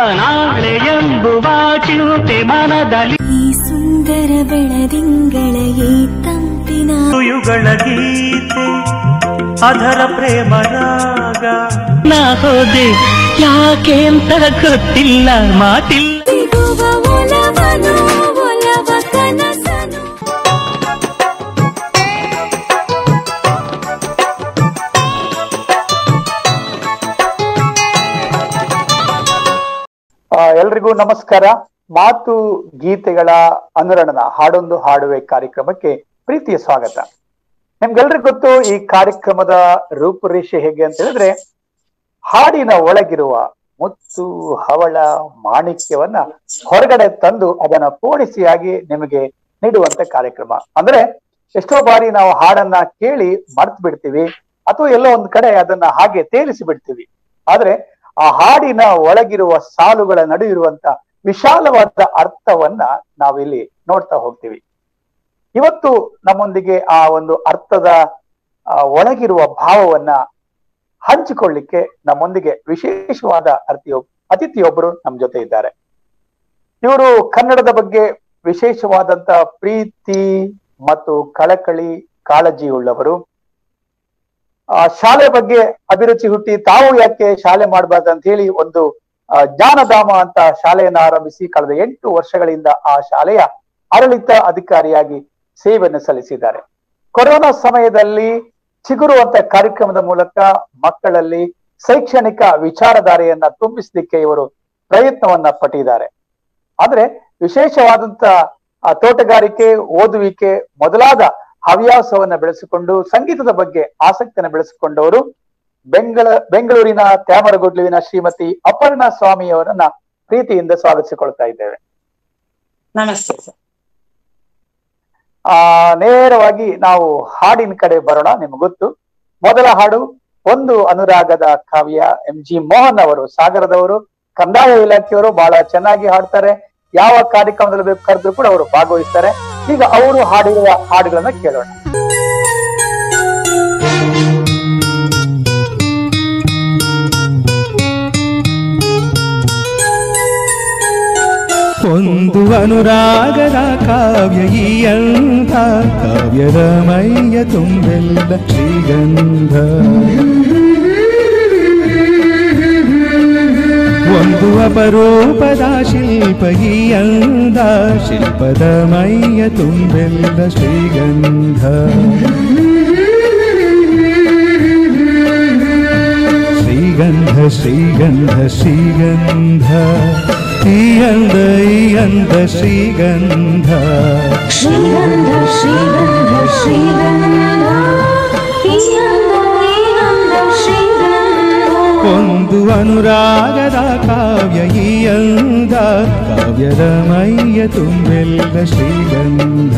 ನಾಳೆ ಎಂಬುವ ಚಿಂತೆ ಮನದಲ್ಲಿ ಈ ಸುಂದರ ಬೆಳದಿಂಗಳ ಈ ತಂಪಿನ ಯುಗಳ ಗೀತೆ ಅದರ ಪ್ರೇಮ ರಾಗ ನಾ ಹೋದೆ ಯಾಕೆ ಅಂತ ಗೊತ್ತಿಲ್ಲ ಮಾತಿಲ್ಲ ಸಿಗುವ ಒಲವನು ಒಲವ ಕನಸನು ಆ, ಎಲ್ರಿಗೂ ನಮಸ್ಕಾರ ಮಾತು ಗೀತೆಗಳ ಅನುರಣನ ಹಾಡೊಂದು ಹಾಡುವೆ ಕಾರ್ಯಕ್ರಮಕ್ಕೆ ಪ್ರೀತಿಯ ಸ್ವಾಗತ ನಿಮ್ಗೆಲ್ರಿಗೂ ಗೊತ್ತು ಈ ಕಾರ್ಯಕ್ರಮದ ರೂಪುರೇಷೆ ಹೇಗೆ ಅಂತ ಹೇಳಿದ್ರೆ ಹಾಡಿನ ಒಳಗಿರುವ ಮುತ್ತು ಹವಳ ಮಾಣಿಕ್ಯವನ್ನ ಹೊರಗಡೆ ತಂದು ಅದನ್ನ ಪೋಣಿಸಿಯಾಗಿ ನಿಮಗೆ ನೀಡುವಂತ ಕಾರ್ಯಕ್ರಮ ಅಂದ್ರೆ ಎಷ್ಟೋ ಬಾರಿ ನಾವು ಹಾಡನ್ನ ಕೇಳಿ ಮರ್ತು ಬಿಡ್ತೀವಿ ಅಥವಾ ಎಲ್ಲೋ ಒಂದ್ ಕಡೆ ಅದನ್ನ ಹಾಗೆ ತೇಲಿಸಿ ಬಿಡ್ತೀವಿ ಆದ್ರೆ ಆ ಹಾಡಿನ ಒಳಗಿರುವ ಸಾಲುಗಳ ನಡು ಇರುವಂತ ವಿಶಾಲವಾದ ಅರ್ಥವನ್ನ ನಾವಿಲ್ಲಿ ನೋಡ್ತಾ ಹೋಗ್ತೀವಿ ಇವತ್ತು ನಮ್ಮೊಂದಿಗೆ ಆ ಒಂದು ಅರ್ಥದ ಆ, ಒಳಗಿರುವ ಭಾವವನ್ನ ಹಂಚಿಕೊಳ್ಳಿಕ್ಕೆ ನಮ್ಮೊಂದಿಗೆ ವಿಶೇಷವಾದ ಅತಿಯೊ ಅತಿಥಿಯೊಬ್ಬರು ನಮ್ಮ ಜೊತೆ ಇದ್ದಾರೆ ಇವರು ಕನ್ನಡದ ಬಗ್ಗೆ ವಿಶೇಷವಾದಂತ ಪ್ರೀತಿ ಮತ್ತು ಕಳಕಳಿ ಕಾಳಜಿ ಉಳ್ಳವರು ಆ ಶಾಲೆ ಬಗ್ಗೆ ಅಭಿರುಚಿ ಹುಟ್ಟಿ ತಾವು ಯಾಕೆ ಶಾಲೆ ಮಾಡಬಾರ್ದು ಅಂತ ಹೇಳಿ ಒಂದು ಆ, ಜ್ಞಾನಧಾಮ ಅಂತ ಶಾಲೆಯನ್ನ ಆರಂಭಿಸಿ ಕಳೆದ ಎಂಟು ವರ್ಷಗಳಿಂದ ಆ ಶಾಲೆಯ ಆಡಳಿತ ಅಧಿಕಾರಿಯಾಗಿ ಸೇವೆಯನ್ನು ಸಲ್ಲಿಸಿದ್ದಾರೆ ಕೊರೋನಾ ಸಮಯದಲ್ಲಿ ಚಿಗುರು ಅಂತ ಕಾರ್ಯಕ್ರಮದ ಮೂಲಕ ಮಕ್ಕಳಲ್ಲಿ ಶೈಕ್ಷಣಿಕ ವಿಚಾರಧಾರೆಯನ್ನ ತುಂಬಿಸಲಿಕ್ಕೆ ಇವರು ಪ್ರಯತ್ನವನ್ನ ಪಟ್ಟಿದ್ದಾರೆ ಆದ್ರೆ ವಿಶೇಷವಾದಂತ ಆ, ತೋಟಗಾರಿಕೆ ಓದುವಿಕೆ ಮೊದಲಾದ ಹವ್ಯಾಸವನ್ನ ಬೆಳೆಸಿಕೊಂಡು ಸಂಗೀತದ ಬಗ್ಗೆ ಆಸಕ್ತಿಯನ್ನು ಬೆಳೆಸಿಕೊಂಡವರು ಬೆಂಗಳ ಬೆಂಗಳೂರಿನ ತ್ಯಾಮರಗುಡ್ಲುವಿನ ಶ್ರೀಮತಿ ಅಪರ್ಣಾ ಸ್ವಾಮಿ ಅವರನ್ನ ಪ್ರೀತಿಯಿಂದ ಸ್ವಾಗತಿಸಿಕೊಳ್ತಾ ಇದ್ದೇವೆ ನಮಸ್ತೆ ಸರ್ ಆ ನೇರವಾಗಿ ನಾವು ಹಾಡಿನ ಕಡೆ ಬರೋಣ ನಿಮ್ಗೆ ಗೊತ್ತು ಮೊದಲ ಹಾಡು ಒಂದು ಅನುರಾಗದ ಕಾವ್ಯ ಎಂ ಜಿ ಮೋಹನ್ ಅವರು ಸಾಗರದವರು ಕಂದಾಯ ಇಲಾಖೆಯವರು ಬಹಳ ಚೆನ್ನಾಗಿ ಹಾಡ್ತಾರೆ ಯಾವ ಕಾರ್ಯಕ್ರಮದಲ್ಲಿ ಬೇಕು ಕರೆದ್ರು ಕೂಡ ಅವರು ಭಾಗವಹಿಸ್ತಾರೆ ಈಗ ಅವರು ಹಾಡಿರುವ ಹಾಡುಗಳನ್ನ ಕೇಳೋಣ ಒಂದು ಅನುರಾಗದ ಕಾವ್ಯ ಈ ಅಂಥ ಕಾವ್ಯದ ಮೈಯ ತುಂಬೆಲ್ಲ ಶ್ರೀಗಂಧ ಒಂದು ಅಪರೂಪದ ಶಿಲ್ಪ ಈ ಅಂದ ಶಿಲ್ಪದ ಮೈಯ ತುಂಬೆಲ್ಲ ಶ್ರೀಗಂಧ ಶ್ರೀಗಂಧ ಶ್ರೀಗಂಧ ಶ್ರೀಗಂಧ ಈ ಅಂದ ಈ ಅಂದ ಶ್ರೀಗಂಧ ಶ್ರೀಗಂಧ ಶ್ರೀಗಂಧ ಶ್ರೀಗಂಧ ಈ ಅಂದ ಈ ಅಂದ ಶ್ರೀಗಂಧ ಒಂದು ಅನುರಾಗದ ಕಾವ್ಯ ಈ ಅಂದ ಕಾವ್ಯದ ಮೈಯ ತುಂಬೆಲ್ಲ ಶ್ರೀಗಂಧ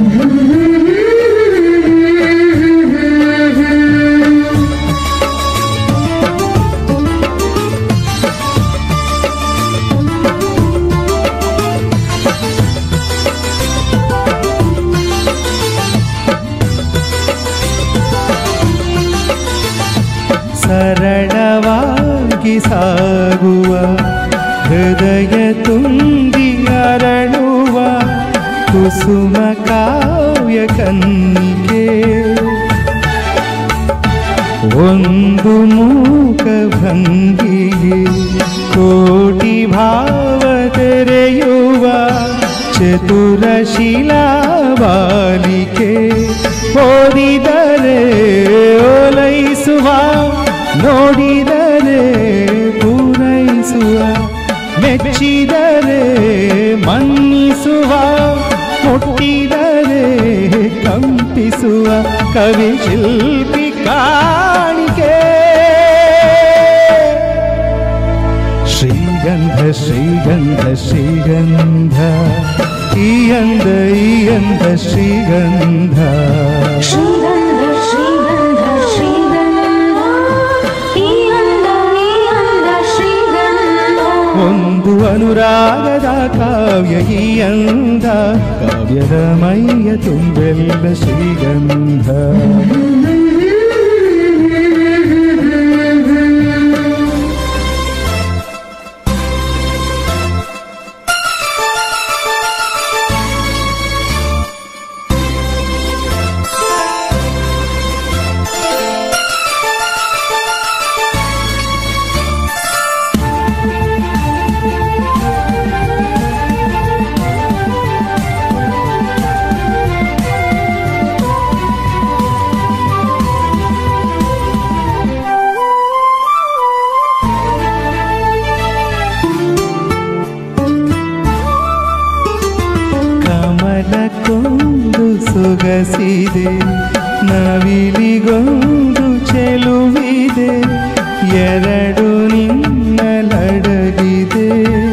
ಸರಳವಾಗಿ ಸಾಗುವ ಹೃದಯ ತುಂಬಿ ಅರಳುವ ಕುಸುಮ ಕಾವ್ಯ ಕನ್ನಿಕೆ ಒಂದು ಮೂಕ ಭಂಗಿಗೆ ಕೋಟಿ ಭಾವ ತೆರೆಯುವ ಚತುರ ಶಿಲಾಬಾಲಿಕೆ ಓದಿದರೆ ಓಲೈಸುವ ನೋಡಿದರೆ ಪೂರೈಸುವ ಮೆಚ್ಚಿದರೆ ಮನ್ನಿಸುವ ಮುಟ್ಟಿದರೆ ಕಂಪಿಸುವ ಕವಿ ಶಿಲ್ಪಿ ಕಾಣಿಕೆ ಶ್ರೀಗಂಧ ಶ್ರೀಗಂಧ ಶ್ರೀಗಂಧ ಈ ಅಂದ ಈ ಅಂದ ಶ್ರೀಗಂಧ ಶ್ರೀಗಂಧ ಶ್ರೀಗಂಧ ಶ್ರೀಗಂಧ ಈ ಅಂದ ಈ ಅಂದ ಶ್ರೀಗಂಧ ಒಂದು ಅನುರಾಗದ ಕಾವ್ಯ ಈ ಅಂದ ಕಾವ್ಯದ ಮೈಯ ತುಂಬೆಲ್ಲ ಶ್ರೀಗಂಧ ಒಲಿದಿದೆ ನವಿಲಿಗೊಂದು ಚೆಲುವಿದೆ ಎರಡು ನಿನ್ನಲಡಗಿದೆ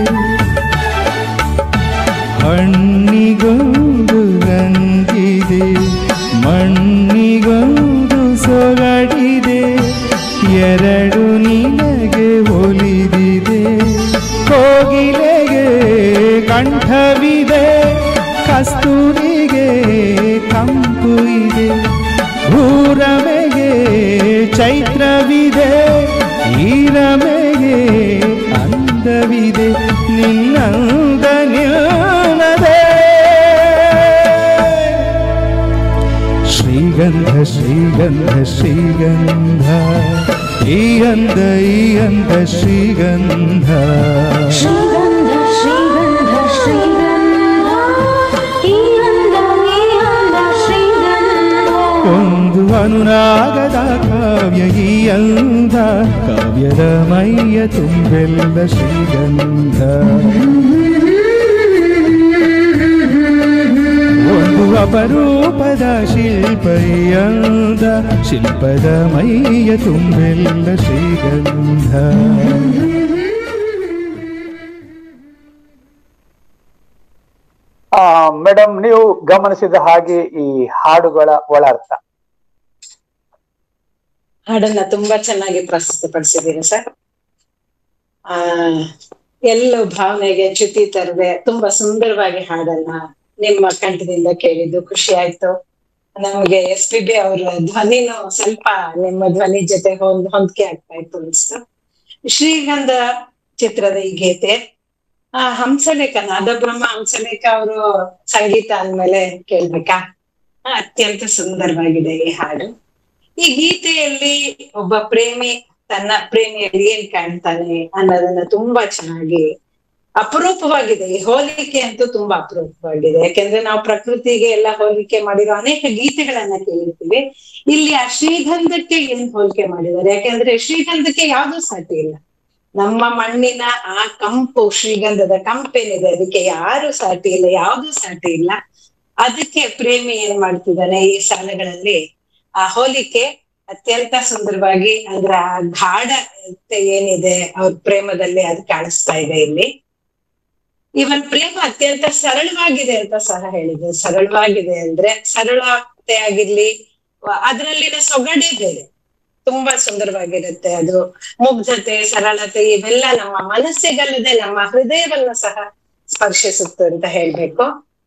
ಹಣ್ಣಿಗೊಂದು ರಂಗಿದೆ ಮಣ್ಣಿಗೊಂದು ಸೊಗಡಿದೆ ಎರಡು ನಿನಗೆ ಒಲಿದಿದೆ ಕೋಗಿಲೆಗೆ ಕಂಠವಿದೆ ಕಸ್ತೂರಿಗೆ ಕಂಪು ಇದೆ ಭೂರಮೆಗೆ ಚೈತ್ರವಿದೆ ಈರಮೆಗೆ ಅಂದವಿದೆ ನಿನ್ನಂದ ನಿನ್ನದೇ ಶ್ರೀಗಂಧ ಶ್ರೀಗಂಧ ಶ್ರೀಗಂಧ ಈ ಅಂದ ಈ ಅಂದ ಶ್ರೀಗಂಧ ಶ್ರೀಗಂಧ ಶ್ರೀಗಂಧ ಶ್ರೀಗಂಧ ಈ ಅಂದ ಈ ಅಂದ ಶ್ರೀಗಂಧ ಒಂದು ಅನುರಾಗದ ಕಾವ್ಯ ಈ ಅಂದ ಕಾವ್ಯದ ಮೈಯ ತುಂಬೆಲ್ಲ ಶ್ರೀಗಂಧ ಒಂದು ಅಪರೂಪದ ಶಿಲ್ಪ ಈ ಅಂದ ಶಿಲ್ಪದ ಮೈಯ ತುಂಬೆಲ್ಲ ಶ್ರೀಗಂಧ ಆ ಮೇಡಮ್ ನೀವು ಗಮನಿಸಿದ ಹಾಗೆ ಈ ಹಾಡುಗಳ ಒಳಾರ್ಥ ಹಾಡನ್ನ ತುಂಬಾ ಚೆನ್ನಾಗಿ ಪ್ರಸ್ತುತಪಡಿಸಿದ್ದೀರಿ ಸರ್ ಆ ಎಲ್ಲೋ ಭಾವನೆಗೆ ಚ್ಯುತಿ ತರದೆ ತುಂಬಾ ಸುಂದರವಾಗಿ ಹಾಡನ್ನ ನಿಮ್ಮ ಕಂಠದಿಂದ ಕೇಳಿದ್ದು ಖುಷಿ ಆಯ್ತು ನಮಗೆ ಎಸ್ ಪಿ ಬಿ ಅವರ ಧ್ವನಿನೂ ಸ್ವಲ್ಪ ನಿಮ್ಮ ಧ್ವನಿ ಜೊತೆ ಹೊಂದ್ ಹೊಂದಿಕೆ ಆಗ್ತಾ ಇತ್ತು ಅನ್ಸ್ತು ಶ್ರೀಗಂಧ ಚಿತ್ರದ ಈ ಗೀತೆ ಆ ಹಂಸಲೇಖ ನಾದಬ್ರಹ್ಮ ಹಂಸಲೇಖ ಅವರು ಸಂಗೀತ ಅಂದ್ಮೇಲೆ ಕೇಳ್ಬೇಕಾ ಆ, ಅತ್ಯಂತ ಸುಂದರವಾಗಿದೆ ಈ ಹಾಡು ಈ ಗೀತೆಯಲ್ಲಿ ಒಬ್ಬ ಪ್ರೇಮಿ ತನ್ನ ಪ್ರೇಮಿಯಲ್ಲಿ ಏನ್ ಕಾಣ್ತಾನೆ ಅನ್ನೋದನ್ನ ತುಂಬಾ ಚೆನ್ನಾಗಿ ಅಪರೂಪವಾಗಿದೆ ಈ ಹೋಲಿಕೆ ಅಂತೂ ತುಂಬಾ ಅಪರೂಪವಾಗಿದೆ ಯಾಕೆಂದ್ರೆ ನಾವು ಪ್ರಕೃತಿಗೆ ಎಲ್ಲ ಹೋಲಿಕೆ ಮಾಡಿರೋ ಅನೇಕ ಗೀತೆಗಳನ್ನ ಕೇಳಿರ್ತೀವಿ ಇಲ್ಲಿ ಆ ಶ್ರೀಗಂಧಕ್ಕೆ ಏನ್ ಹೋಲಿಕೆ ಮಾಡಿದ್ದಾರೆ ಯಾಕೆಂದ್ರೆ ಶ್ರೀಗಂಧಕ್ಕೆ ಯಾವ್ದೂ ಸಾಟಿ ಇಲ್ಲ ನಮ್ಮ ಮಣ್ಣಿನ ಆ ಕಂಪು ಶ್ರೀಗಂಧದ ಕಂಪೇನಿದೆ ಅದಕ್ಕೆ ಯಾರು ಸಾಟಿ ಇಲ್ಲ ಯಾವ್ದು ಸಾಟಿ ಇಲ್ಲ ಅದಕ್ಕೆ ಪ್ರೇಮಿ ಏನ್ ಮಾಡ್ತಿದ್ದಾನೆ ಈ ಸಾಲಗಳಲ್ಲಿ ಆ ಹೋಲಿಕೆ ಅತ್ಯಂತ ಸುಂದರವಾಗಿ ಅಂದ್ರೆ ಆ ಗಾಢತೆ ಏನಿದೆ ಅವ್ರ ಪ್ರೇಮದಲ್ಲಿ ಅದು ಕಾಣಿಸ್ತಾ ಇದೆ ಇಲ್ಲಿ ಇವನ್ ಪ್ರೇಮ ಅತ್ಯಂತ ಸರಳವಾಗಿದೆ ಅಂತ ಸಹ ಹೇಳಿದೆ ಸರಳವಾಗಿದೆ ಅಂದ್ರೆ ಸರಳತೆ ಆಗಿರ್ಲಿ ಅದರಲ್ಲಿನ ಸೊಗಡೆ ಬೇರೆ ತುಂಬಾ ಸುಂದರವಾಗಿರುತ್ತೆ ಅದು ಮುಗ್ಧತೆ ಸರಳತೆ ಇವೆಲ್ಲ ನಮ್ಮ ಮನಸ್ಸಿಗಲ್ಲದೆ ನಮ್ಮ ಹೃದಯವನ್ನ ಸಹ ಸ್ಪರ್ಶಿಸುತ್ತೆ ಅಂತ ಹೇಳ್ಬೇಕು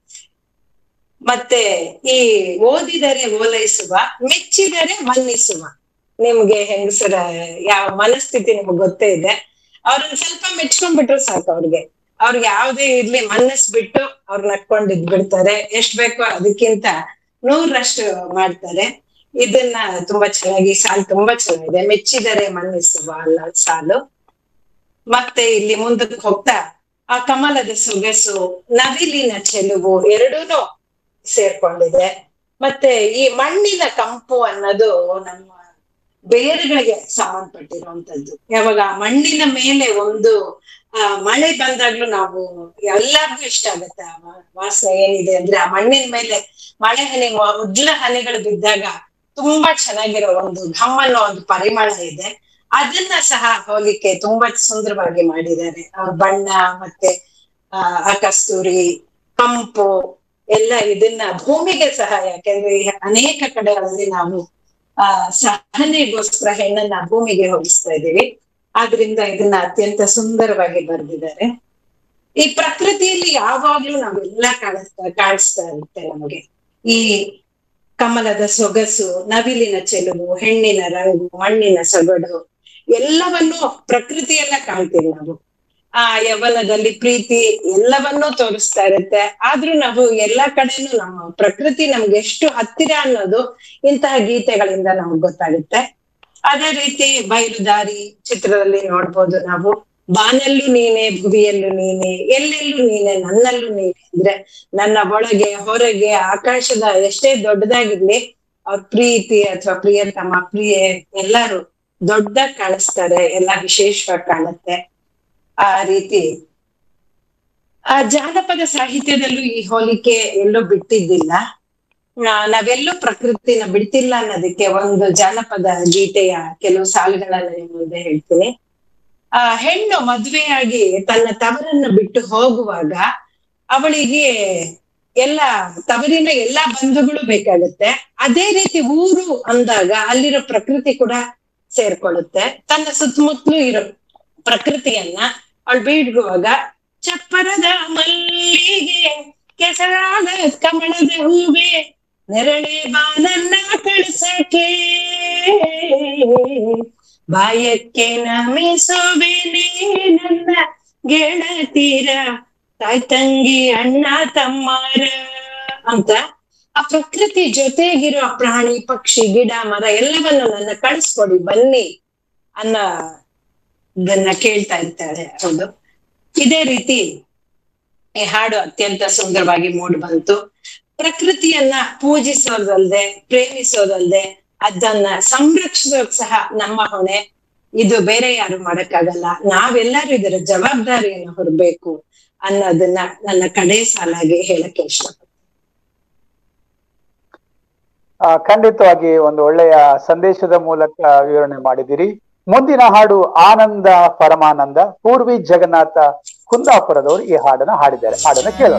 ಮತ್ತೆ ಈ ಓದಿದರೆ ಓಲೈಸುವ ಮೆಚ್ಚಿದರೆ ಮನ್ನಿಸುವ ನಿಮ್ಗೆ ಹೆಂಗಸರ ಯಾವ ಮನಸ್ಥಿತಿ ನಿಮ್ಗೆ ಗೊತ್ತೇ ಇದೆ ಅವ್ರನ್ನ ಸ್ವಲ್ಪ ಮೆಚ್ಕೊಂಡ್ಬಿಟ್ರು ಸಾಕು ಅವ್ರಿಗೆ ಅವ್ರಿಗೆ ಯಾವ್ದೇ ಇರ್ಲಿ ಮನಸ್ಬಿಟ್ಟು ಅವ್ರ ನಕ್ಕೊಂಡ್ ಇದ್ಬಿಡ್ತಾರೆ ಎಷ್ಟ್ ಬೇಕೋ ಅದಕ್ಕಿಂತ ನೂರಷ್ಟು ಮಾಡ್ತಾರೆ ಇದನ್ನ ತುಂಬಾ ಚೆನ್ನಾಗಿ ಈ ಸಾಲು ತುಂಬಾ ಚೆನ್ನಾಗಿದೆ ಮೆಚ್ಚಿದರೆ ಮನ್ನಿಸುವ ಅಲ್ಲ ಸಾಲು ಮತ್ತೆ ಇಲ್ಲಿ ಮುಂದಕ್ಕೆ ಹೋಗ್ತಾ ಆ ಕಮಲದ ಸೊಗಸು ನವಿಲಿನ ಚೆಲುವು ಎರಡೂನು ಸೇರ್ಕೊಂಡಿದೆ ಮತ್ತೆ ಈ ಮಣ್ಣಿನ ಕಂಪು ಅನ್ನೋದು ನಮ್ಮ ಬೇರುಗಳಿಗೆ ಸಂಬಂಧಪಟ್ಟಿರುವಂತದ್ದು ಯಾವಾಗ ಆ ಮಣ್ಣಿನ ಮೇಲೆ ಒಂದು ಆ ಮಳೆ ಬಂದಾಗ್ಲೂ ನಾವು ಎಲ್ಲರಿಗೂ ಇಷ್ಟ ಆಗುತ್ತೆ ಆ ವಾ- ವಾಸನೆ ಏನಿದೆ ಅಂದ್ರೆ ಆ ಮಣ್ಣಿನ ಮೇಲೆ ಮಳೆ ಹನಿ ಮ- ಉಜ್ಲ ಹನಿಗಳು ಬಿದ್ದಾಗ ತುಂಬಾ ಚೆನ್ನಾಗಿರೋ ಒಂದು ಘಮ್ ಅನ್ನೋ ಒಂದು ಪರಿಮಳ ಇದೆ ಅದನ್ನ ಸಹ ಹೋಲಿಕೆ ತುಂಬಾ ಸುಂದರವಾಗಿ ಮಾಡಿದ್ದಾರೆ ಅವ್ರ ಬಣ್ಣ ಮತ್ತೆ ಆ ಆ ಕಸ್ತೂರಿ ಕಂಪು ಎಲ್ಲ ಇದನ್ನ ಭೂಮಿಗೆ ಸಹ ಯಾಕೆಂದ್ರೆ ಈ ಅನೇಕ ಕಡೆಗಳಲ್ಲಿ ನಾವು ಆ ಸಹನೆಗೋಸ್ಕರ ಹೆಣ್ಣನ್ನ ಭೂಮಿಗೆ ಹೋಲಿಸ್ತಾ ಇದೀವಿ ಆದ್ರಿಂದ ಇದನ್ನ ಅತ್ಯಂತ ಸುಂದರವಾಗಿ ಬರೆದಿದ್ದಾರೆ ಈ ಪ್ರಕೃತಿಯಲ್ಲಿ ಯಾವಾಗ್ಲೂ ನಾವೆಲ್ಲ ಕಾಣಿಸ್ತಾ ಕಾಣಿಸ್ತಾ ಇರುತ್ತೆ ನಮಗೆ ಈ ಕಮಲದ ಸೊಗಸು ನವಿಲಿನ ಚೆಲುವು ಹೆಣ್ಣಿನ ರಂಗು ಮಣ್ಣಿನ ಸೊಗಡು ಎಲ್ಲವನ್ನೂ ಪ್ರಕೃತಿಯೆಲ್ಲ ಕಾಣ್ತೀವಿ ನಾವು ಆ ಯವನದಲ್ಲಿ ಪ್ರೀತಿ ಎಲ್ಲವನ್ನೂ ತೋರಿಸ್ತಾ ಇರುತ್ತೆ ಆದ್ರೂ ನಾವು ಎಲ್ಲಾ ಕಡೆನೂ ನಮ್ಮ ಪ್ರಕೃತಿ ನಮ್ಗೆ ಎಷ್ಟು ಹತ್ತಿರ ಅನ್ನೋದು ಇಂತಹ ಗೀತೆಗಳಿಂದ ನಮ್ಗೆ ಗೊತ್ತಾಗುತ್ತೆ ಅದೇ ರೀತಿ ಬಯಲುದಾರಿ ಚಿತ್ರದಲ್ಲಿ ನೋಡ್ಬೋದು ನಾವು ಬಾನಲ್ಲೂ ನೀನೆ ಭುವಿಯಲ್ಲೂ ನೀನೆ ಎಲ್ಲೆಲ್ಲೂ ನೀನೆ ನನ್ನಲ್ಲೂ ನೀನೆ ಅಂದ್ರೆ ನನ್ನ ಒಳಗೆ ಹೊರಗೆ ಆಕಾಶದ ಎಷ್ಟೇ ದೊಡ್ಡದಾಗಿರ್ಲಿ ಅವ್ರ ಪ್ರೀತಿ ಅಥವಾ ಪ್ರಿಯತಮ ಪ್ರಿಯೆ ಎಲ್ಲಾರು ದೊಡ್ಡದಾಗಿ ಕಾಣಿಸ್ತಾರೆ ಎಲ್ಲ ವಿಶೇಷವಾಗಿ ಕಾಣುತ್ತೆ ಆ ರೀತಿ ಆ ಜಾನಪದ ಸಾಹಿತ್ಯದಲ್ಲೂ ಈ ಹೋಲಿಕೆ ಎಲ್ಲೂ ಬಿಟ್ಟಿದ್ದಿಲ್ಲ ನಾ- ನಾವೆಲ್ಲೂ ಪ್ರಕೃತಿನ ಬಿಡ್ತಿಲ್ಲ ಅನ್ನೋದಕ್ಕೆ ಒಂದು ಜಾನಪದ ಗೀತೆಯ ಕೆಲವು ಸಾಲುಗಳನ್ನ ನಿಮ್ಮ ಮುಂದೆ ಹೇಳ್ತೀನಿ ಆ ಹೆಣ್ಣು ಮದುವೆಯಾಗಿ ತನ್ನ ತವರನ್ನ ಬಿಟ್ಟು ಹೋಗುವಾಗ ಅವಳಿಗೆ ಎಲ್ಲ ತವರಿನ ಎಲ್ಲಾ ಬಂಧುಗಳು ಬೇಕಾಗುತ್ತೆ ಅದೇ ರೀತಿ ಊರು ಅಂದಾಗ ಅಲ್ಲಿರೋ ಪ್ರಕೃತಿ ಕೂಡ ಸೇರ್ಕೊಳ್ಳುತ್ತೆ ತನ್ನ ಸುತ್ತಮುತ್ತಲು ಇರೋ ಪ್ರಕೃತಿಯನ್ನ ಅವಳು ಬೀಡ್ಗುವಾಗ ಚಪ್ಪರದ ಮಲ್ಲಿಗೆ ಕೆಸರಾದ ಕಮಲದ ಹೂವೆ ನೆರಳೆ ಬಾನನ್ನ ಕಳಿಸಕ್ಕೆ ಬಾಯಕ್ಕೆ ನಮಿಸುವೆನೆ ನನ್ನ ಗೆಳತೀರ ತಾಯ್ ತಂಗಿ ಅಣ್ಣ ತಮ್ಮಾರ ಅಂತ ಆ ಪ್ರಕೃತಿ ಜೊತೆಗಿರೋ ಪ್ರಾಣಿ ಪಕ್ಷಿ ಗಿಡ ಮರ ಎಲ್ಲವನ್ನು ನನ್ನ ಕಳಿಸ್ಕೊಡಿ ಬನ್ನಿ ಅನ್ನ ಇದನ್ನ ಕೇಳ್ತಾ ಇರ್ತಾರೆ ಹೌದು ಇದೇ ರೀತಿ ಈ ಹಾಡು ಅತ್ಯಂತ ಸುಂದರವಾಗಿ ಮೂಡ್ ಬಂತು ಪ್ರಕೃತಿಯನ್ನ ಪೂಜಿಸೋದಲ್ದೆ ಪ್ರೇಮಿಸೋದಲ್ದೆ ಅದನ್ನ ಸಂರಕ್ಷಿಸೋದ್ ಸಹ ನಮ್ಮ ಹೊಣೆ ಇದು ಬೇರೆ ಯಾರು ಮಾಡಕ್ಕಾಗಲ್ಲ ನಾವೆಲ್ಲರೂ ಇದರ ಜವಾಬ್ದಾರಿಯನ್ನು ಹೊರಬೇಕು ಅನ್ನೋದನ್ನ ನನ್ನ ಕಡೆ ಸಾಲಾಗಿ ಹೇಳಕ್ಕೆ ಇಷ್ಟಪಡ್ತೀನಿ ಆ, ಖಂಡಿತವಾಗಿ ಒಂದು ಒಳ್ಳೆಯ ಸಂದೇಶದ ಮೂಲಕ ವಿವರಣೆ ಮಾಡಿದಿರಿ ಮುಂದಿನ ಹಾಡು ಆನಂದ ಪರಮಾನಂದ ಪೂರ್ವಿ ಜಗನ್ನಾಥ ಕುಂದಾಪುರದವರು ಈ ಹಾಡನ್ನ ಹಾಡಿದ್ದಾರೆ ಹಾಡನ್ನ ಕೇಳೋಣ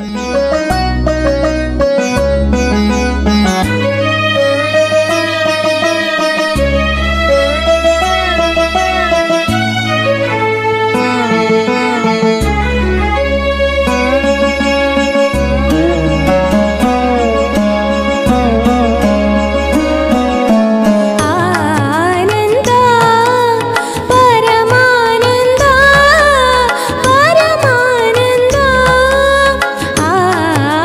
ಆನಂದ ಪರಮಾನಂದ ಪರಮಾನಂದ ಆನಂದ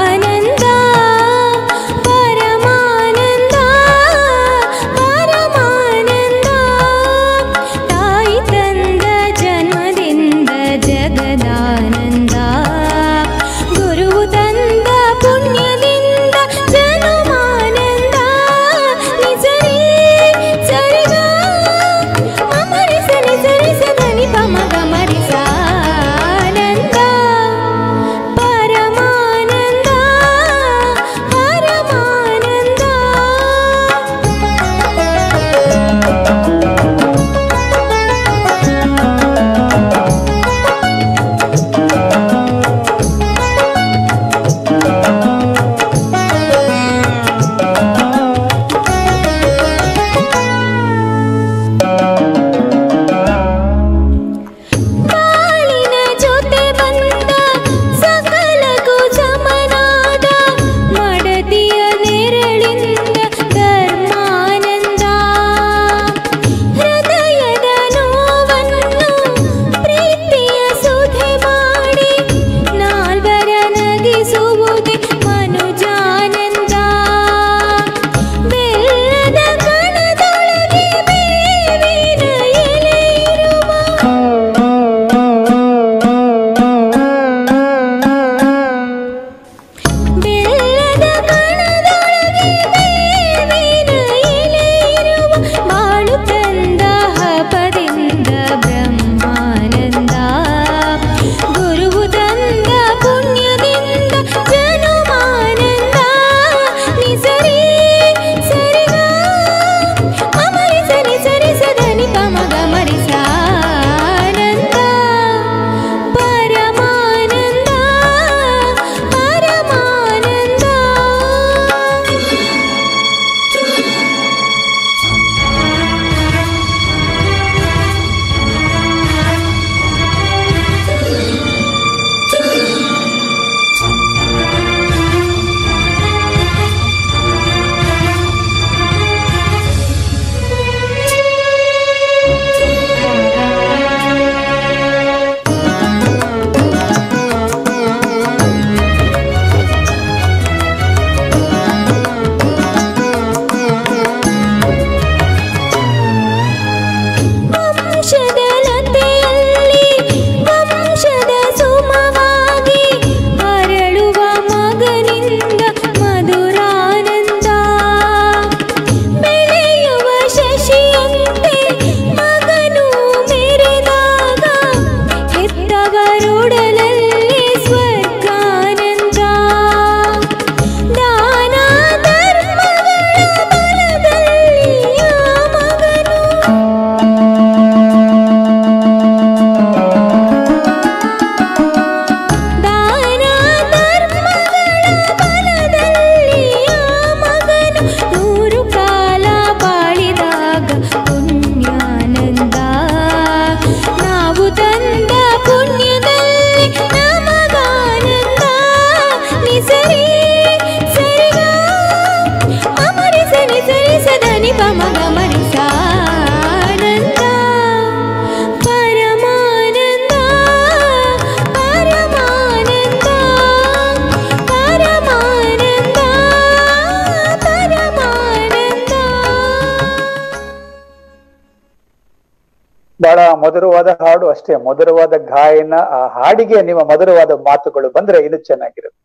ಮಧುರವಾದ ಹಾಡು ಅಷ್ಟೇ ಮಧುರವಾದ ಗಾಯನ ಆ ಹಾಡಿಗೆ ನಿಮ್ಮ ಮಧುರವಾದ ಮಾತುಗಳು ಬಂದ್ರೆ ಇದು ಚೆನ್ನಾಗಿರುತ್ತೆ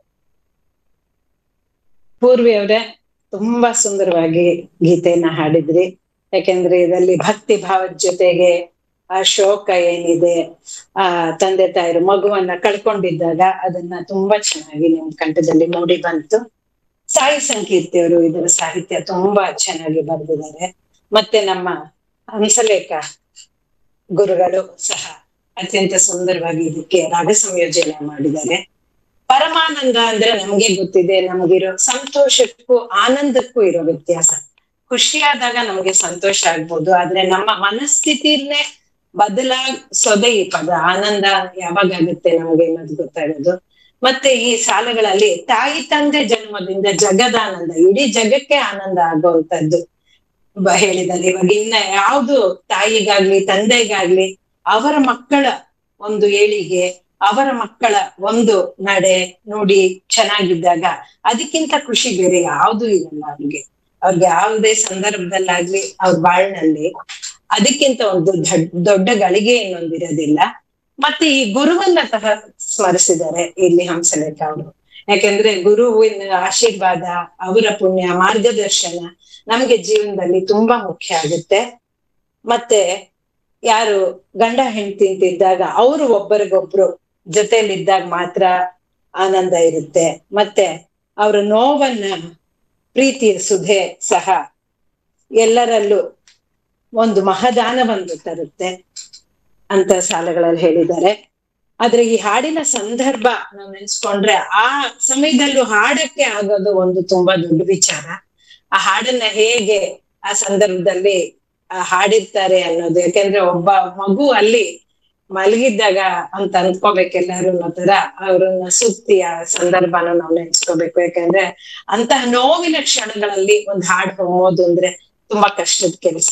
ಪೂರ್ವಿ ಅವರೇ ತುಂಬಾ ಸುಂದರವಾಗಿ ಗೀತೆಯನ್ನ ಹಾಡಿದ್ರಿ ಯಾಕೆಂದ್ರೆ ಇದರಲ್ಲಿ ಭಕ್ತಿ ಭಾವದ ಜೊತೆಗೆ ಆ ಶೋಕ ಏನಿದೆ ಆ ತಂದೆ ತಾಯಿರು ಮಗುವನ್ನ ಕಳ್ಕೊಂಡಿದ್ದಾಗ ಅದನ್ನ ತುಂಬಾ ಚೆನ್ನಾಗಿ ನಿಮ್ ಕಂಠದಲ್ಲಿ ಮೂಡಿ ಬಂತು ಸಾಯಿ ಸಂಕೀರ್ತಿ ಅವರು ಇದರ ಸಾಹಿತ್ಯ ತುಂಬಾ ಚೆನ್ನಾಗಿ ಬರೆದಿದ್ದಾರೆ ಮತ್ತೆ ನಮ್ಮ ಹಂಸಲೇಖ ಗುರುಗಳು ಸಹ ಅತ್ಯಂತ ಸುಂದರವಾಗಿ ಇದಕ್ಕೆ ರಾಗ ಸಂಯೋಜನೆ ಮಾಡಿದ್ದಾರೆ ಪರಮಾನಂದ ಅಂದ್ರೆ ನಮ್ಗೆ ಗೊತ್ತಿದೆ ನಮಗಿರೋ ಸಂತೋಷಕ್ಕೂ ಆನಂದಕ್ಕೂ ಇರೋ ವ್ಯತ್ಯಾಸ ಖುಷಿಯಾದಾಗ ನಮ್ಗೆ ಸಂತೋಷ ಆಗ್ಬೋದು ಆದ್ರೆ ನಮ್ಮ ಮನಸ್ಥಿತಿನೇ ಬದಲಾಗ್ಸೋದೇ ಈ ಪದ ಆನಂದ ಯಾವಾಗ ಆಗುತ್ತೆ ನಮಗೆ ಅನ್ನೋದು ಗೊತ್ತಾಗೋದು ಮತ್ತೆ ಈ ಸಾಲಗಳಲ್ಲಿ ತಾಯಿ ತಂದೆ ಜನ್ಮದಿಂದ ಜಗದಾನಂದ ಇಡೀ ಜಗಕ್ಕೆ ಆನಂದ ಆಗುವಂತದ್ದು ಬ- ಹೇಳಿದ್ದಾರೆ ಇವಾಗ ಇನ್ನ ಯಾವ್ದು ತಾಯಿಗಾಗ್ಲಿ ತಂದೆಗಾಗ್ಲಿ ಅವರ ಮಕ್ಕಳ ಒಂದು ಏಳಿಗೆ ಅವರ ಮಕ್ಕಳ ಒಂದು ನಡೆ ನುಡಿ ಚೆನ್ನಾಗಿದ್ದಾಗ ಅದಕ್ಕಿಂತ ಖುಷಿ ಬೇರೆ ಯಾವ್ದು ಇರಲ್ಲ ಅವ್ರಿಗೆ ಅವ್ರಿಗೆ ಯಾವುದೇ ಸಂದರ್ಭದಲ್ಲಾಗ್ಲಿ ಅವ್ರ ಬಾಳ್ನಲ್ಲಿ ಅದಕ್ಕಿಂತ ಒಂದು ದೊಡ್- ದೊಡ್ಡ ಗಳಿಗೆ ಇನ್ನೊಂದಿರೋದಿಲ್ಲ ಮತ್ತೆ ಈ ಗುರುವನ್ನ ಸಹ ಸ್ಮರಿಸಿದ್ದಾರೆ ಇಲ್ಲಿ ಹಂಸಲೇಖ ಅವರು ಯಾಕೆಂದ್ರೆ ಗುರುವಿನ ಆಶೀರ್ವಾದ ಅವರ ಪುಣ್ಯ ಮಾರ್ಗದರ್ಶನ ನಮ್ಗೆ ಜೀವನದಲ್ಲಿ ತುಂಬಾ ಮುಖ್ಯ ಆಗುತ್ತೆ ಮತ್ತೆ ಯಾರು ಗಂಡ ಹೆಂಡತಿ ಅಂತಿದ್ದಾಗ ಅವರು ಒಬ್ಬರಿಗೊಬ್ರು ಜೊತೆಲಿದ್ದಾಗ ಮಾತ್ರ ಆನಂದ ಇರುತ್ತೆ ಮತ್ತೆ ಅವರ ನೋವನ್ನ ಪ್ರೀತಿಯ ಸುಧೆ ಸಹ ಎಲ್ಲರಲ್ಲೂ ಒಂದು ಮಹದಾನವನ್ನು ತರುತ್ತೆ ಅಂತ ಸಾಲಗಳಲ್ಲಿ ಹೇಳಿದ್ದಾರೆ ಆದ್ರೆ ಈ ಹಾಡಿನ ಸಂದರ್ಭ ನಾವು ನೆನ್ಸ್ಕೊಂಡ್ರೆ ಆ ಸಮಯದಲ್ಲೂ ಹಾಡಕ್ಕೆ ಆಗೋದು ಒಂದು ತುಂಬಾ ದೊಡ್ಡ ವಿಚಾರ ಆ ಹಾಡನ್ನ ಹೇಗೆ ಆ ಸಂದರ್ಭದಲ್ಲಿ ಆ ಹಾಡಿರ್ತಾರೆ ಅನ್ನೋದು ಯಾಕೆಂದ್ರೆ ಒಬ್ಬ ಮಗು ಅಲ್ಲಿ ಮಲಗಿದ್ದಾಗ ಅಂತ ಅಂದ್ಕೋಬೇಕೆಲ್ಲರೂ ಅನ್ನೋ ತರ ಅವ್ರನ್ನ ಸುತ್ತಿ ಆ ಸಂದರ್ಭನ ನಾವು ನೆನ್ಸ್ಕೋಬೇಕು ಯಾಕಂದ್ರೆ ಅಂತಹ ನೋವಿನ ಕ್ಷಣಗಳಲ್ಲಿ ಒಂದ್ ಹಾಡು ಹೊಮ್ಮೋದು ಅಂದ್ರೆ ತುಂಬಾ ಕಷ್ಟದ ಕೆಲಸ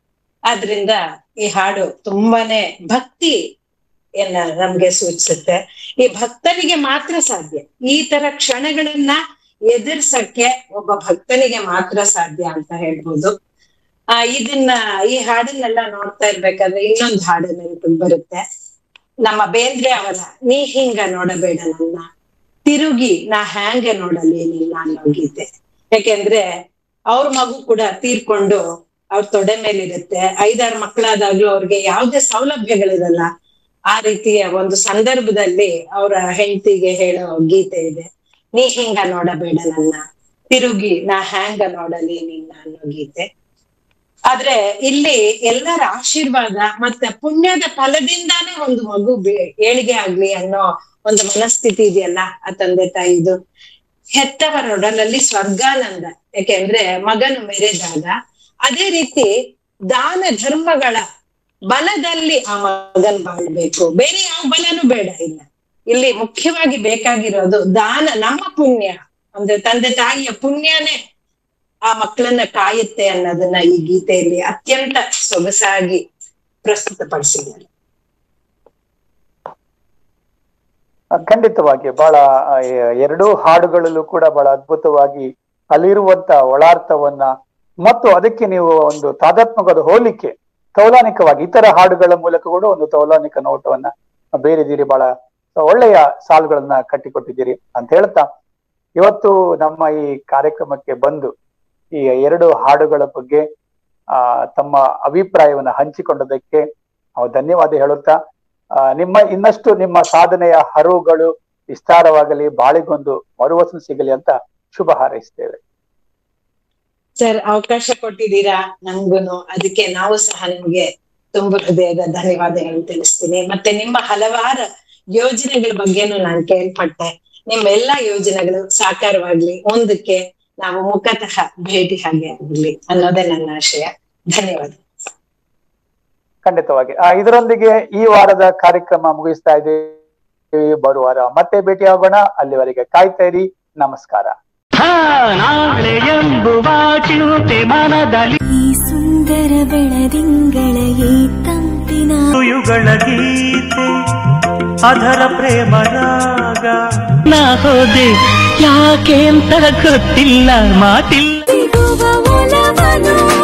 ಆದ್ರಿಂದ ಈ ಹಾಡು ತುಂಬಾನೇ ಭಕ್ತಿ ಎನ್ನ ನಮ್ಗೆ ಸೂಚಿಸುತ್ತೆ ಈ ಭಕ್ತನಿಗೆ ಮಾತ್ರ ಸಾಧ್ಯ ಈ ತರ ಕ್ಷಣಗಳನ್ನ ಎದುರ್ಸಕ್ಕೆ ಒಬ್ಬ ಭಕ್ತನಿಗೆ ಮಾತ್ರ ಸಾಧ್ಯ ಅಂತ ಹೇಳ್ಬೋದು ಆ ಇದನ್ನ ಈ ಹಾಡನ್ನೆಲ್ಲ ನೋಡ್ತಾ ಇರ್ಬೇಕಾದ್ರೆ ಇನ್ನೊಂದು ಹಾಡು ನೆನಪಿಗೆ ಬರುತ್ತೆ ನಮ್ಮ ಬೇಂದ್ರೆ ಅವರ ನೀ ಹಿಂಗ ನೋಡಬೇಡ ನನ್ನ ತಿರುಗಿ ನಾ ಹ್ಯಾಂಗೆ ನೋಡಲಿ ನಿನ್ನ ಅನ್ನೋ ಗೀತೆ ಯಾಕೆಂದ್ರೆ ಅವ್ರ ಮಗು ಕೂಡ ತೀರ್ಕೊಂಡು ಅವ್ರ ತೊಡೆ ಮೇಲಿರುತ್ತೆ ಐದಾರು ಮಕ್ಕಳಾದಾಗ್ಲೂ ಅವ್ರಿಗೆ ಯಾವುದೇ ಸೌಲಭ್ಯಗಳಿರಲ್ಲ ಆ ರೀತಿಯ ಒಂದು ಸಂದರ್ಭದಲ್ಲಿ ಅವರ ಹೆಂಡತಿಗೆ ಹೇಳೋ ಗೀತೆ ಇದೆ ನೀ ಹಿಂಗ ನೋಡಬೇಡ ನನ್ನ ತಿರುಗಿ ನಾ ಹ್ಯಾಂಗ ನೋಡಲಿ ನಿನ್ನ ಅನ್ನೋ ಗೀತೆ ಆದ್ರೆ ಇಲ್ಲಿ ಎಲ್ಲರ ಆಶೀರ್ವಾದ ಮತ್ತೆ ಪುಣ್ಯದ ಫಲದಿಂದಾನೇ ಒಂದು ಮಗು ಬೆ- ಏಳಿಗೆ ಆಗ್ಲಿ ಅನ್ನೋ ಒಂದು ಮನಸ್ಥಿತಿ ಇದೆಯಲ್ಲ ಆ ತಂದೆ ತಾಯಿದು ಹೆತ್ತವರೊಡಲಲ್ಲಿ ಸ್ವರ್ಗಾನಂದ ಯಾಕೆಂದ್ರೆ ಮಗನು ಮೆರೆದಾಗ ಅದೇ ರೀತಿ ದಾನ ಧರ್ಮಗಳ ಬಲದಲ್ಲಿ ಆ ಮಗನ್ ಬಾಳ್ಬೇಕು ಬೇರೆ ಯಾವ ಬಲನೂ ಬೇಡ ಇಲ್ಲ ಇಲ್ಲಿ ಮುಖ್ಯವಾಗಿ ಬೇಕಾಗಿರೋದು ದಾನ ನಮ್ಮ ಪುಣ್ಯ ಅಂದ್ರೆ ತಂದೆ ತಾಯಿಯ ಪುಣ್ಯನೇ ಆ ಮಕ್ಕಳನ್ನ ಕಾಯುತ್ತೆ ಅನ್ನೋದನ್ನ ಈ ಗೀತೆಯಲ್ಲಿ ಅತ್ಯಂತ ಸೊಗಸಾಗಿ ಪ್ರಸ್ತುತಪಡಿಸಿದ್ದಾರೆ ಆ, ಖಂಡಿತವಾಗಿ ಬಹಳ ಆ, ಎ- ಎರಡೂ ಹಾಡುಗಳಲ್ಲೂ ಕೂಡ ಬಹಳ ಅದ್ಭುತವಾಗಿ ಅಲ್ಲಿರುವಂತ ಒಳಾರ್ಥವನ್ನ ಮತ್ತು ಅದಕ್ಕೆ ನೀವು ಒಂದು ತಾದಾತ್ಮಕದ ಹೋಲಿಕೆ ತೌಲಾನಿಕವಾಗಿ ಇತರ ಹಾಡುಗಳ ಮೂಲಕ ಕೂಡ ಒಂದು ತೌಲಾನಿಕ ನೋಟವನ್ನ ಬೇರಿದ್ದೀರಿ ಬಹಳ ಒಳ್ಳೆಯ ಸಾಲುಗಳನ್ನ ಕಟ್ಟಿಕೊಟ್ಟಿದ್ದೀರಿ ಅಂತ ಹೇಳ್ತಾ ಇವತ್ತು ನಮ್ಮ ಈ ಕಾರ್ಯಕ್ರಮಕ್ಕೆ ಬಂದು ಈ ಎರಡು ಹಾಡುಗಳ ಬಗ್ಗೆ ಆ ತಮ್ಮ ಅಭಿಪ್ರಾಯವನ್ನ ಹಂಚಿಕೊಂಡದಕ್ಕೆ ನಾವು ಧನ್ಯವಾದ ಹೇಳುತ್ತಾ ಆ, ನಿಮ್ಮ ಇನ್ನಷ್ಟು ನಿಮ್ಮ ಸಾಧನೆಯ ಹರುವುಗಳು ವಿಸ್ತಾರವಾಗಲಿ ಬಾಳಿಗೊಂದು ಮರುವಸನ ಸಿಗಲಿ ಅಂತ ಶುಭ ಹಾರೈಸ್ತೇವೆ ಸರ್ ಅವಕಾಶ ಕೊಟ್ಟಿದ್ದೀರಾ ನಮ್ಗೂನು ಅದಕ್ಕೆ ನಾವು ಸಹ ನಿಮ್ಗೆ ತುಂಬ ಹೃದಯದ ಧನ್ಯವಾದಗಳನ್ನು ತಿಳಿಸ್ತೀನಿ ಮತ್ತೆ ನಿಮ್ಮ ಹಲವಾರು ಯೋಜನೆಗಳ ಬಗ್ಗೆನೂ ನಾನು ಕೇಳ್ಪಟ್ಟೆ ನಿಮ್ಮ ಎಲ್ಲಾ ಯೋಜನೆಗಳು ಸಾಕಾರವಾಗ್ಲಿ ಮುಂದಕ್ಕೆ ನಾವು ಮುಖತಃ ಭೇಟಿ ಹಾಗೆ ಆಗ್ಲಿ ಅನ್ನೋದೇ ನನ್ನ ಆಶಯ ಧನ್ಯವಾದ ಖಂಡಿತವಾಗಿ ಆ, ಇದರೊಂದಿಗೆ ಈ ವಾರದ ಕಾರ್ಯಕ್ರಮ ಮುಗಿಸ್ತಾ ಇದ್ದೀವಿ ಬರುವ ವಾರ ಮತ್ತೆ ಭೇಟಿಯಾಗೋಣ ಅಲ್ಲಿವರೆಗೆ ಕಾಯ್ತಾ ಇರಿ ನಮಸ್ಕಾರ ಹಾ ನಾಳೆ ಎಂಬುವ ಚಿಂತೆ ಮನದಲ್ಲಿ ಈ ಸುಂದರ ಬೆಳದಿಂಗಳ ಈ ತಂಪಿನ ಯುಗಳ ಗೀತೆ ಅಧರ ಪ್ರೇಮ ರಾಗ ನಾ ಹೋದೆ ಯಾಕೆ ಅಂತ ಗೊತ್ತಿಲ್ಲ ಮಾತಿಲ್ಲ ಸಿಗುವ ಒಲವನು